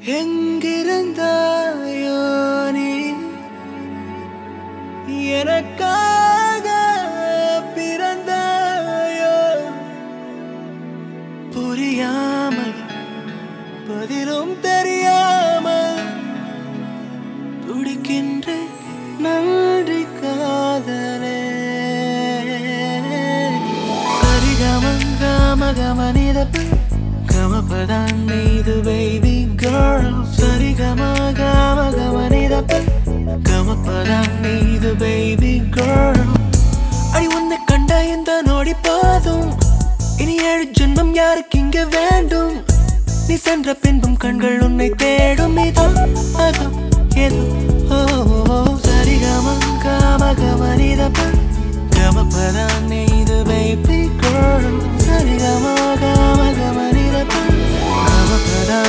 எங்கிருந்தாயோ நீ எனக்காக பிறந்தாயோ புரியாமல் பதிலும் தெரியாமல் துடிக்கின்ற நன்றி காதலே சரிகமம் கம கமனிதப்பு கமபதான் நீது பேபி கேர்ள் சரிகம கம கமனிதப்பு கமபதான் நீது பேபி கேர்ள் அடி உன்னை கண்ட இந்த நொடி போதும் இனி ஏழு ஜென்மம் யாருக்கு இங்க வேண்டும் நீ சென்ற பின்பும் கண்கள் உன்னை தேடும் இதோ அதோ ஏதோ ஓ ஓ, சரிகம கம கமனிதப்பு கமபதான் நீது பேபி கேர்ள் சரிகம கம கமனிதப்பு கமபதான்